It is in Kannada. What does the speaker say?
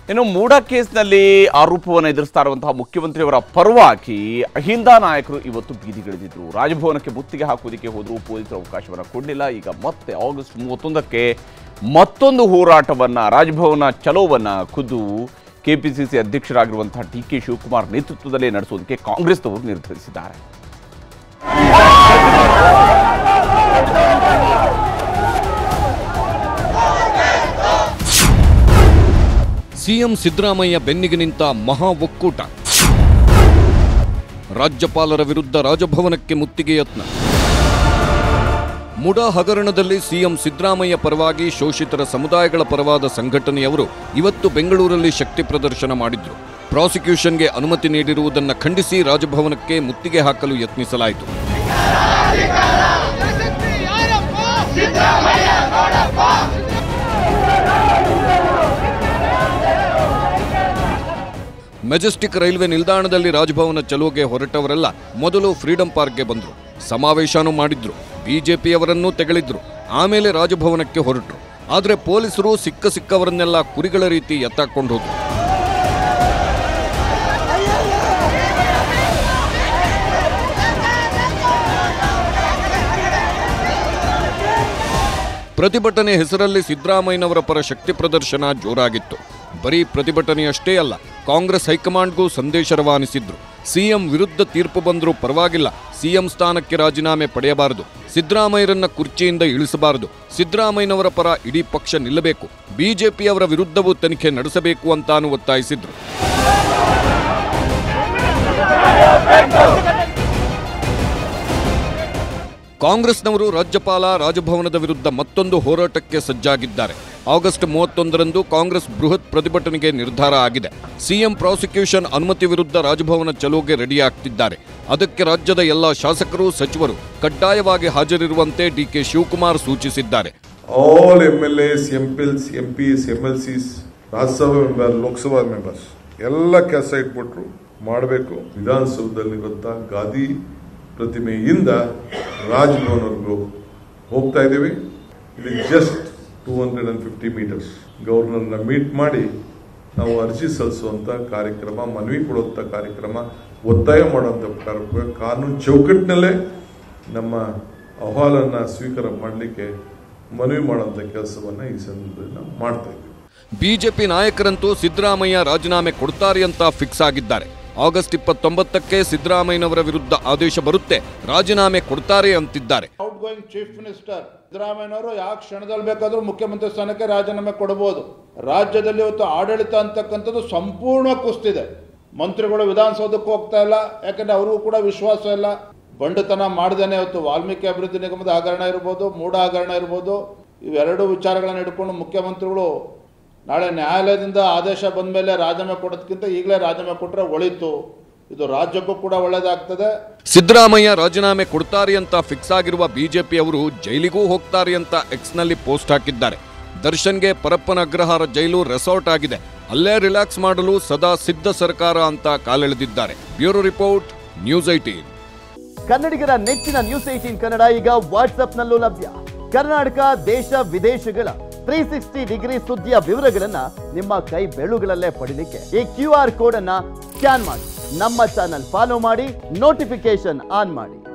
ಇನ್ನು ಮೂಡ ಕೇಸ್ನಲ್ಲಿ ಆರೋಪವನ್ನು ಎದುರಿಸ್ತಾ ಇರುವಂತಹ ಮುಖ್ಯಮಂತ್ರಿಯವರ ಪರವಾಗಿ ಅಹಿಂದ ನಾಯಕರು ಇವತ್ತು ಬೀದಿಗಿಳಿದಿದ್ರು ರಾಜಭವನಕ್ಕೆ ಮುತ್ತಿಗೆ ಹಾಕುವುದಕ್ಕೆ ಹೋದರೂ ಪೊಲೀಸರು ಅವಕಾಶವನ್ನು ಕೊಡಲಿಲ್ಲ ಈಗ ಮತ್ತೆ ಆಗಸ್ಟ್ ಮೂವತ್ತೊಂದಕ್ಕೆ ಮತ್ತೊಂದು ಹೋರಾಟವನ್ನ ರಾಜಭವನ ಚಲೋವನ್ನ ಖುದ್ದು ಕೆಪಿಸಿಸಿ ಅಧ್ಯಕ್ಷರಾಗಿರುವಂತಹ ಡಿ ಕೆ ಶಿವಕುಮಾರ್ ನೇತೃತ್ವದಲ್ಲೇ ನಡೆಸುವುದಕ್ಕೆ ಕಾಂಗ್ರೆಸ್ನವರು ನಿರ್ಧರಿಸಿದ್ದಾರೆ ಸಿಎಂ ಸಿದ್ದರಾಮಯ್ಯ ಬೆನ್ನಿಗೆ ನಿಂತ ಮಹಾ ಒಕ್ಕೂಟ ರಾಜ್ಯಪಾಲರ ವಿರುದ್ಧ ರಾಜಭವನಕ್ಕೆ ಮುತ್ತಿಗೆ ಯತ್ನ ಮುಡಾ ಹಗರಣದಲ್ಲಿ ಸಿಎಂ ಸಿದ್ದರಾಮಯ್ಯ ಪರವಾಗಿ ಶೋಷಿತರ ಸಮುದಾಯಗಳ ಪರವಾದ ಸಂಘಟನೆಯವರು ಇವತ್ತು ಬೆಂಗಳೂರಲ್ಲಿ ಶಕ್ತಿ ಪ್ರದರ್ಶನ ಮಾಡಿದ್ರು ಪ್ರಾಸಿಕ್ಯೂಷನ್ಗೆ ಅನುಮತಿ ನೀಡಿರುವುದನ್ನು ಖಂಡಿಸಿ ರಾಜಭವನಕ್ಕೆ ಮುತ್ತಿಗೆ ಹಾಕಲು ಯತ್ನಿಸಲಾಯಿತು ಮೆಜೆಸ್ಟಿಕ್ ರೈಲ್ವೆ ನಿಲ್ದಾಣದಲ್ಲಿ ರಾಜಭವನ ಚಲುವಗೆ ಹೊರಟವರೆಲ್ಲ ಮೊದಲು ಫ್ರೀಡಂ ಪಾರ್ಕ್ಗೆ ಬಂದ್ರು ಸಮಾವೇಶನೂ ಮಾಡಿದ್ರು ಬಿಜೆಪಿಯವರನ್ನೂ ತೆಗಳಿದ್ರು ಆಮೇಲೆ ರಾಜಭವನಕ್ಕೆ ಹೊರಟರು ಆದರೆ ಪೊಲೀಸರು ಸಿಕ್ಕ ಸಿಕ್ಕವರನ್ನೆಲ್ಲ ಕುರಿಗಳ ರೀತಿ ಎತ್ತಾಕೊಂಡು ಹೋದ್ರು ಪ್ರತಿಭಟನೆ ಹೆಸರಲ್ಲಿ ಸಿದ್ದರಾಮಯ್ಯನವರ ಪರ ಶಕ್ತಿ ಪ್ರದರ್ಶನ ಜೋರಾಗಿತ್ತು ಬರೀ ಪ್ರತಿಭಟನೆಯಷ್ಟೇ ಅಲ್ಲ ಕಾಂಗ್ರೆಸ್ ಹೈಕಮಾಂಡ್ಗೂ ಸಂದೇಶ ರವಾನಿಸಿದ್ರು ಸಿಎಂ ವಿರುದ್ಧ ತೀರ್ಪು ಬಂದರೂ ಪರವಾಗಿಲ್ಲ ಸಿಎಂ ಸ್ಥಾನಕ್ಕೆ ರಾಜೀನಾಮೆ ಪಡೆಯಬಾರದು ಸಿದ್ದರಾಮಯ್ಯರನ್ನ ಕುರ್ಚಿಯಿಂದ ಇಳಿಸಬಾರದು ಸಿದ್ದರಾಮಯ್ಯನವರ ಪರ ಇಡೀ ಪಕ್ಷ ನಿಲ್ಲಬೇಕು ಬಿಜೆಪಿಯವರ ವಿರುದ್ಧವೂ ತನಿಖೆ ನಡೆಸಬೇಕು ಅಂತಾನು ಒತ್ತಾಯಿಸಿದ್ರು ಕಾಂಗ್ರೆಸ್ನವರು ರಾಜ್ಯಪಾಲ ರಾಜಭವನದ ವಿರುದ್ಧ ಮತ್ತೊಂದು ಹೋರಾಟಕ್ಕೆ ಸಜ್ಜಾಗಿದ್ದಾರೆ ಆಗಸ್ಟ್ ಮೂವತ್ತೊಂದರಂದು ಕಾಂಗ್ರೆಸ್ ಬೃಹತ್ ಪ್ರತಿಭಟನೆಗೆ ನಿರ್ಧಾರ ಆಗಿದೆ ಸಿಎಂ ಪ್ರಾಸಿಕ್ಯೂಷನ್ ಅನುಮತಿ ವಿರುದ್ಧ ರಾಜಭವನ ಚಲೋಗೆ ರೆಡಿ ಆಗ್ತಿದ್ದಾರೆ ಅದಕ್ಕೆ ರಾಜ್ಯದ ಎಲ್ಲ ಶಾಸಕರು ಸಚಿವರು ಕಡ್ಡಾಯವಾಗಿ ಹಾಜರಿರುವಂತೆ ಡಿಕೆ ಶಿವಕುಮಾರ್ ಸೂಚಿಸಿದ್ದಾರೆ all MLAs, MPs, MPs, MLCs, Rajya Sabha member Lok Sabha members ಎಲ್ಲ ಕೆಲಸ ಇಟ್ಬಿಟ್ರು ಮಾಡಬೇಕು ವಿಧಾನಸೌಧದಲ್ಲಿರುವಂಥ ಗಾಂಧಿ ಪ್ರತಿಮೆಯಿಂದ ರಾಜ್ಭವನ್ವರೆಗೂ ಹೋಗ್ತಾ ಇದ್ದೀವಿ ಇದು just two hundred and fifty metres ಗವರ್ನರ್ನ ಮೀಟ್ ಮಾಡಿ ನಾವು ಅರ್ಜಿ ಸಲ್ಲಿಸುವಂತ ಕಾರ್ಯಕ್ರಮ ಮನವಿ ಕೊಡುವಂತ ಕಾರ್ಯಕ್ರಮ ಒತ್ತಾಯ ಮಾಡುವಂತ ಕಾರ್ಯಕ್ರಮ ಕಾನೂನು ಚೌಕಟ್ಟಿನಲ್ಲೇ ನಮ್ಮ ಅಹವಾಲನ್ನ ಸ್ವೀಕಾರ ಮಾಡಲಿಕ್ಕೆ ಮನವಿ ಮಾಡುವಂತ ಕೆಲಸವನ್ನ ಈ ಸಂದರ್ಭದಲ್ಲಿ ನಾವು ಮಾಡ್ತಾ ಇದ್ದೀವಿ ಬಿಜೆಪಿ ನಾಯಕರಂತೂ ಸಿದ್ದರಾಮಯ್ಯ ರಾಜೀನಾಮೆ ಕೊಡ್ತಾರೆ ಅಂತ ಫಿಕ್ಸ್ ಆಗಿದ್ದಾರೆ ಆಗಸ್ಟ್ ಇಪ್ಪತ್ತೊಂಬತ್ತಕ್ಕೆ ಸಿದ್ದರಾಮಯ್ಯನವರ ವಿರುದ್ಧ ಆದೇಶ ಬರುತ್ತೆ ರಾಜೀನಾಮೆ ಕೊಡ್ತಾರೆ ಅಂತಿದ್ದಾರೆ ಔಟ್ ಗೋಯಿಂಗ್ ಚೀಫ್ ಮಿನಿಸ್ಟರ್ ಸಿದ್ದರಾಮಯ್ಯನವರು ಯಾವ ಕ್ಷಣದಲ್ಲಿ ಬೇಕಾದರೂ ಮುಖ್ಯಮಂತ್ರಿ ಸ್ಥಾನಕ್ಕೆ ರಾಜೀನಾಮೆ ಕೊಡಬಹುದು ರಾಜ್ಯದಲ್ಲಿ ಇವತ್ತು ಆಡಳಿತ ಅಂತಕ್ಕಂಥದ್ದು ಸಂಪೂರ್ಣ ಕುಸ್ತಿದೆ ಮಂತ್ರಿಗಳು ವಿಧಾನಸೌಧಕ್ಕೆ ಹೋಗ್ತಾ ಇಲ್ಲ ಯಾಕಂದ್ರೆ ಅವ್ರಿಗೂ ಕೂಡ ವಿಶ್ವಾಸ ಇಲ್ಲ ಬಂಡತನ ಮಾಡ್ದೇನೆ ಇವತ್ತು ವಾಲ್ಮೀಕಿ ಅಭಿವೃದ್ಧಿ ನಿಗಮದ ಹಗರಣ ಇರ್ಬೋದು ಮೂಢ ಹಗರಣ ಇರ್ಬೋದು ಇವೆರಡು ವಿಚಾರಗಳನ್ನ ಹಿಡ್ಕೊಂಡು ಮುಖ್ಯಮಂತ್ರಿಗಳು ನಾಳೆ ನ್ಯಾಯಾಲಯದಿಂದ ಆದೇಶ ಬಂದ ಮೇಲೆ ರಾಜೀನಾಮೆ ಕೊಡೋದಕ್ಕಿಂತ ಈಗಲೇ ರಾಜೀನಾಮೆ ಕೊಟ್ಟರೆ ಒಳಿತು ಇದು ರಾಜ್ಯಕ್ಕೂ ಕೂಡ ಒಳ್ಳೆಯದಾಗ್ತದೆ ಸಿದ್ದರಾಮಯ್ಯ ರಾಜೀನಾಮೆ ಕೊಡ್ತಾರೆ ಅಂತ ಫಿಕ್ಸ್ ಆಗಿರುವ ಬಿಜೆಪಿಯವರು ಜೈಲಿಗೂ ಹೋಗ್ತಾರೆ ಅಂತ ಎಕ್ಸ್ನಲ್ಲಿ ಪೋಸ್ಟ್ ಹಾಕಿದ್ದಾರೆ ದರ್ಶನ್ಗೆ ಪರಪ್ಪನ ಅಗ್ರಹಾರ ಜೈಲು ರೆಸಾರ್ಟ್ ಆಗಿದೆ ಅಲ್ಲೇ ರಿಲ್ಯಾಕ್ಸ್ ಮಾಡಲು ಸದಾ ಸಿದ್ಧ ಸರ್ಕಾರ ಅಂತ ಕಾಲೆಳೆದಿದ್ದಾರೆ ಬ್ಯೂರೋ ರಿಪೋರ್ಟ್ ನ್ಯೂಸ್ ಐಟೀನ್ ಕನ್ನಡಿಗರ ನೆಚ್ಚಿನ ನ್ಯೂಸ್ ಏಟೀನ್ ಕನ್ನಡ ಈಗ ವಾಟ್ಸ್ಆಪ್ನಲ್ಲೂ ಲಭ್ಯ ಕರ್ನಾಟಕ ದೇಶ ವಿದೇಶಗಳ ತ್ರೀ ಸಿಕ್ಸ್ಟಿ ಡಿಗ್ರಿ ಸುದ್ದಿಯ ವಿವರಗಳನ್ನ ನಿಮ್ಮ ಕೈ ಬೆಳುಗಳಲ್ಲೇ ಪಡಿಲಿಕ್ಕೆ ಈ ಕ್ಯೂ ಆರ್ ಕೋಡ್ ಅನ್ನ ಸ್ಕ್ಯಾನ್ ಮಾಡಿ ನಮ್ಮ ಚಾನಲ್ ಫಾಲೋ ಮಾಡಿ ನೋಟಿಫಿಕೇಶನ್ ಆನ್ ಮಾಡಿ